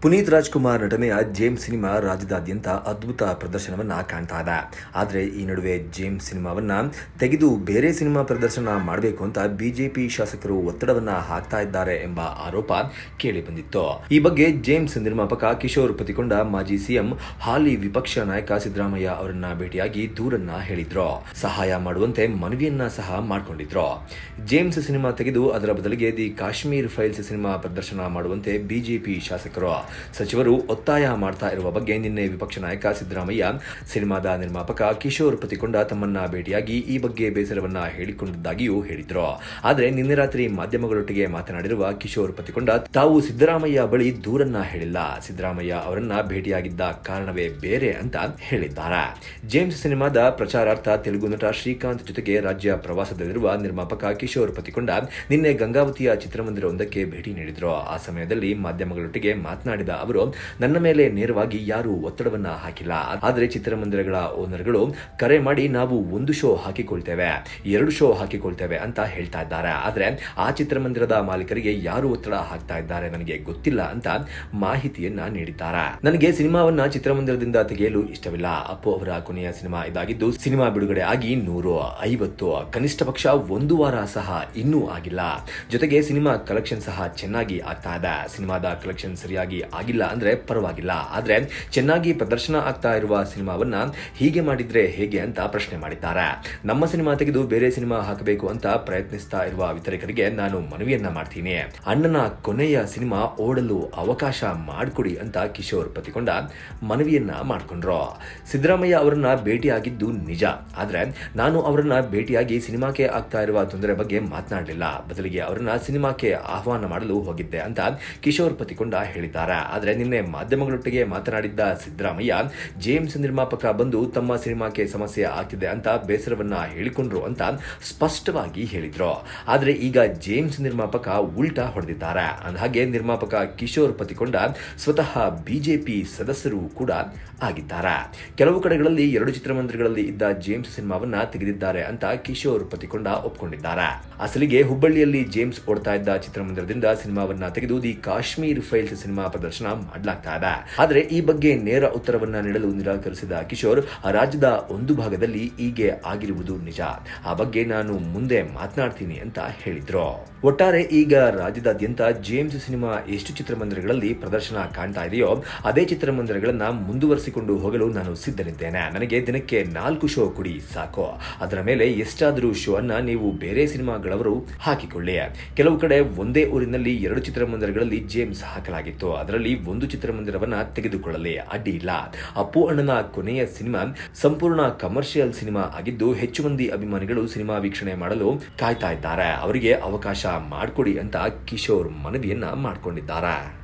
ಪುನೀತ್ ರಾಜ್ಕುಮಾರ್ ನಟನೆಯ James cinema ರಾಜ್ಯದಾದ್ಯಂತ ಅದ್ಭುತ ಪ್ರದರ್ಶನವನ್ನ ಕಾಣ್ತಾ ಇದೆ ಆದರೆ ಈ ನಡುವೆ ಜೇಮ್ಸ್ ಸಿನಿಮಾವನ್ನ ತೆಗೆದು ಬೇರೆ ಸಿನಿಮಾ ಪ್ರದರ್ಶನ ಮಾಡಬೇಕು ಅಂತ ಬಿಜೆಪಿ ಶಾಸಕರು ಒತ್ತಡವನ್ನ ಹಾಕ್ತಾ ಇದ್ದಾರೆ ಎಂಬ ಆರೋಪ ಕೇಳಿ ಬಂದಿತ್ತು ಈ ಬಗ್ಗೆ ಜೇಮ್ಸ್ ನಿರ್ಮಾಪಕ ಕಿಶೋರ್ ಪತಿಕೊಂಡ ಮಾಜಿ ಸಿಎಂ ಹಾಲಿ ವಿಪಕ್ಷ ನಾಯಕ ಸಿದ್ದರಾಮಯ್ಯ ಅವರನ್ನ ಭೇಟಿಯಾಗಿ ದೂರನ್ನ ಹೇಳಿದ್ರು ಸಹಾಯ ಮಾಡುವಂತೆ ಮನವಿಯನ್ನ ಸಹ ಮಾಡಿಕೊಂಡಿದ್ರು ಜೇಮ್ಸ್ ಸಿನಿಮಾ ತೆಗೆದು ಅದರ ಬದಲಿಗೆ ದಿ ಕಾಶ್ಮೀರ್ ಫೈಲ್ಸ್ ಸಿನಿಮಾ ಪ್ರದರ್ಶನ ಮಾಡುವಂತೆ ಬಿಜೆಪಿ ಶಾಸಕರು ಸಚಿವರು ಒತ್ತಾಯ ಮಾಡ್ತಾ ಇರುವ ಬಗ್ಗೆ ನಿನ್ನೆ ವಿಪಕ್ಷ ನಾಯಕ ಸಿದ್ದರಾಮಯ್ಯ ಸಿನಿಮಾದ ನಿರ್ಮಾಪಕ ಕಿಶೋರ್ ಪತಿಕೊಂಡ ತಮ್ಮನ್ನ ಭೇಟಿಯಾಗಿ ಈ ಬಗ್ಗೆ ಬೇಸರವನ್ನ ಹೇಳಿಕೊಂಡಿದ್ದಾಗಿಯೂ ಹೇಳಿದ್ರು ಆದರೆ ನಿನ್ನೆ ರಾತ್ರಿ ಮಾಧ್ಯಮಗಳೊಟ್ಟಿಗೆ ಮಾತನಾಡಿರುವ ಕಿಶೋರ್ ಪತಿಕೊಂಡ ತಾವು ಸಿದ್ದರಾಮಯ್ಯ ಬಳಿ ದೂರನ್ನ ಹೇಳಿಲ್ಲ ಸಿದ್ದರಾಮಯ್ಯ ಅವರನ್ನ ಭೇಟಿಯಾಗಿದ್ದ ಕಾರಣವೇ ಬೇರೆ ಅಂತ ಹೇಳಿದ್ದಾರೆ ಜೇಮ್ಸ್ ಸಿನಿಮಾದ ಪ್ರಚಾರಾರ್ಥ ತೆಲುಗು ನಟ ಶ್ರೀಕಾಂತ್ ಜೊತೆಗೆ ರಾಜ್ಯ ಪ್ರವಾಸದಲ್ಲಿರುವ ನಿರ್ಮಾಪಕ ಕಿಶೋರ್ ಪತಿಕೊಂಡ ನಿನ್ನೆ ಗಂಗಾವತಿಯ ಚಿತ್ರಮಂದಿರವೊಂದಕ್ಕೆ ಭೇಟಿ ನೀಡಿದ್ರು ಆ ಸಮಯದಲ್ಲಿ ಮಾಧ್ಯಮಗಳೊಟ್ಟಿಗೆ ಮಾತನಾಡಿದ ಅವರು ನನ್ನ ಮೇಲೆ ನೇರವಾಗಿ ಯಾರೂ ಒತ್ತಡವನ್ನ ಹಾಕಿಲ್ಲ ಆದರೆ ಚಿತ್ರಮಂದಿರಗಳ ಓನರ್ಗಳು ಕರೆ ಮಾಡಿ ನಾವು ಒಂದು ಶೋ ಹಾಕಿಕೊಳ್ತೇವೆ ಎರಡು ಶೋ ಹಾಕಿಕೊಳ್ತೇವೆ ಅಂತ ಹೇಳ್ತಾ ಇದ್ದಾರೆ ಆದರೆ ಆ ಚಿತ್ರಮಂದಿರದ ಮಾಲೀಕರಿಗೆ ಯಾರು ಒತ್ತಡ ಹಾಕ್ತಾ ಇದ್ದಾರೆ ನನಗೆ ಗೊತ್ತಿಲ್ಲ ಅಂತ ಮಾಹಿತಿಯನ್ನ ನೀಡಿದ್ದಾರೆ ನನಗೆ ಸಿನಿಮಾವನ್ನ ಚಿತ್ರಮಂದಿರದಿಂದ ತೆಗೆಯಲು ಇಷ್ಟವಿಲ್ಲ ಅಪ್ಪು ಅವರ ಕೊನೆಯ ಸಿನಿಮಾ ಇದಾಗಿದ್ದು ಸಿನಿಮಾ ಬಿಡುಗಡೆ ಆಗಿ ನೂರು ಐವತ್ತು ಕನಿಷ್ಠ ಪಕ್ಷ ಒಂದು ವಾರ ಸಹ ಇನ್ನೂ ಆಗಿಲ್ಲ ಜೊತೆಗೆ ಸಿನಿಮಾ ಕಲೆಕ್ಷನ್ ಸಹ ಚೆನ್ನಾಗಿ ಆಗ್ತಾ ಇದೆ ಸಿನಿಮಾದ ಕಲೆಕ್ಷನ್ ಸರಿಯಾಗಿ ಆಗಿಲ್ಲ ಅಂದ್ರೆ ಪರವಾಗಿಲ್ಲ ಆದ್ರೆ ಚೆನ್ನಾಗಿ ಪ್ರದರ್ಶನ ಆಗ್ತಾ ಇರುವ ಸಿನಿಮಾವನ್ನ ಹೀಗೆ ಮಾಡಿದ್ರೆ ಹೇಗೆ ಅಂತ ಪ್ರಶ್ನೆ ಮಾಡಿದ್ದಾರೆ ನಮ್ಮ ಸಿನಿಮಾ ತೆಗೆದು ಬೇರೆ ಸಿನಿಮಾ ಹಾಕಬೇಕು ಅಂತ ಪ್ರಯತ್ನಿಸ್ತಾ ಇರುವ ವಿತರಕರಿಗೆ ನಾನು ಮನವಿಯನ್ನ ಮಾಡ್ತೀನಿ ಅಣ್ಣನ ಕೊನೆಯ ಸಿನಿಮಾ ಓಡಲು ಅವಕಾಶ ಮಾಡಿಕೊಡಿ ಅಂತ ಕಿಶೋರ್ ಪತಿಕೊಂಡ ಮನವಿಯನ್ನ ಮಾಡಿಕೊಂಡ್ರು ಸಿದ್ದರಾಮಯ್ಯ ಅವರನ್ನ ಭೇಟಿಯಾಗಿದ್ದು ನಿಜ ಆದ್ರೆ ನಾನು ಅವರನ್ನ ಭೇಟಿಯಾಗಿ ಸಿನಿಮಾಕ್ಕೆ ಆಗ್ತಾ ಇರುವ ತೊಂದರೆ ಬಗ್ಗೆ ಮಾತನಾಡಲಿಲ್ಲ ಬದಲಿಗೆ ಅವರನ್ನ ಸಿನಿಮಾಕ್ಕೆ ಆಹ್ವಾನ ಮಾಡಲು ಹೋಗಿದ್ದೆ ಅಂತ ಕಿಶೋರ್ ಪತಿಕೊಂಡ ಹೇಳಿದ್ದಾರೆ ಆದರೆ ನಿನ್ನೆ ಮಾಧ್ಯಮಗಳೊಟ್ಟಿಗೆ ಮಾತನಾಡಿದ್ದ ಸಿದ್ದರಾಮಯ್ಯ ಜೇಮ್ಸ್ ನಿರ್ಮಾಪಕ ಬಂದು ತಮ್ಮ ಸಿನಿಮಾಕ್ಕೆ ಸಮಸ್ಯೆ ಆಗ್ತಿದೆ ಅಂತ ಬೇಸರವನ್ನ ಹೇಳಿಕೊಂಡ್ರು ಅಂತ ಸ್ಪಷ್ಟವಾಗಿ ಹೇಳಿದ್ರು ಆದರೆ ಈಗ ಜೇಮ್ಸ್ ನಿರ್ಮಾಪಕ ಉಲ್ಟಾ ಹೊಡೆದಿದ್ದಾರೆ ಹಾಗೆ ನಿರ್ಮಾಪಕ ಕಿಶೋರ್ ಪತಿಕೊಂಡ ಸ್ವತಃ ಬಿಜೆಪಿ ಸದಸ್ಯರು ಕೂಡ ಆಗಿದ್ದಾರೆ ಕೆಲವು ಕಡೆಗಳಲ್ಲಿ ಎರಡು ಚಿತ್ರಮಂದಿರಗಳಲ್ಲಿ ಇದ್ದ ಜೇಮ್ಸ್ ಸಿನಿಮಾವನ್ನ ತೆಗೆದಿದ್ದಾರೆ ಅಂತ ಕಿಶೋರ್ ಪತಿಕೊಂಡ ಒಪ್ಕೊಂಡಿದ್ದಾರೆ ಅಸಲಿಗೆ ಹುಬ್ಬಳ್ಳಿಯಲ್ಲಿ ಜೇಮ್ಸ್ ಓಡ್ತಾ ಇದ್ದ ಚಿತ್ರಮಂದಿರದಿಂದ ಸಿನಿಮಾವನ್ನ ತೆಗೆದು ದಿ ಕಾಶ್ಮೀರ್ ಫೈಲ್ಸ್ ಸಿನಿಮಾ ಪ್ರದರ್ಶನ ಮಾಡಲಾಗ್ತಾ ಇದೆ ಆದರೆ ಈ ಬಗ್ಗೆ ನೇರ ಉತ್ತರವನ್ನ ನೀಡಲು ನಿರಾಕರಿಸಿದ ಕಿಶೋರ್ ರಾಜ್ಯದ ಒಂದು ಭಾಗದಲ್ಲಿ ಹೀಗೆ ಆಗಿರುವುದು ನಿಜ ಆ ಬಗ್ಗೆ ನಾನು ಮುಂದೆ ಮಾತನಾಡ್ತೀನಿ ಅಂತ ಹೇಳಿದ್ರು ಒಟ್ಟಾರೆ ಈಗ ರಾಜ್ಯದಾದ್ಯಂತ ಜೇಮ್ಸ್ ಸಿನಿಮಾ ಎಷ್ಟು ಚಿತ್ರಮಂದಿರಗಳಲ್ಲಿ ಪ್ರದರ್ಶನ ಕಾಣ್ತಾ ಇದೆಯೋ ಅದೇ ಚಿತ್ರಮಂದಿರಗಳನ್ನ ಮುಂದುವರಿಸಿಕೊಂಡು ಹೋಗಲು ನಾನು ಸಿದ್ಧನಿದ್ದೇನೆ ನನಗೆ ದಿನಕ್ಕೆ ನಾಲ್ಕು ಶೋ ಕೊಡಿ ಸಾಕು ಅದರ ಮೇಲೆ ಎಷ್ಟಾದರೂ ಶೋ ಅನ್ನ ನೀವು ಬೇರೆ ಸಿನಿಮಾಗಳವರು ಹಾಕಿಕೊಳ್ಳಿ ಕೆಲವು ಕಡೆ ಒಂದೇ ಊರಿನಲ್ಲಿ ಎರಡು ಚಿತ್ರಮಂದಿರಗಳಲ್ಲಿ ಜೇಮ್ಸ್ ಹಾಕಲಾಗಿತ್ತು ಅದರಲ್ಲಿ ಒಂದು ಚಿತ್ರಮಂದಿರವನ್ನ ತೆಗೆದುಕೊಳ್ಳಲಿ ಅಡ್ಡಿ ಇಲ್ಲ ಅಪ್ಪು ಅಣ್ಣನ ಕೊನೆಯ ಸಿನಿಮಾ ಸಂಪೂರ್ಣ ಕಮರ್ಷಿಯಲ್ ಸಿನಿಮಾ ಆಗಿದ್ದು ಹೆಚ್ಚು ಮಂದಿ ಅಭಿಮಾನಿಗಳು ಸಿನಿಮಾ ವೀಕ್ಷಣೆ ಮಾಡಲು ಕಾಯ್ತಾ ಇದ್ದಾರೆ ಅವರಿಗೆ ಅವಕಾಶ ಮಾಡಿಕೊಡಿ ಅಂತ ಕಿಶೋರ್ ಮನವಿಯನ್ನ ಮಾಡಿಕೊಂಡಿದ್ದಾರೆ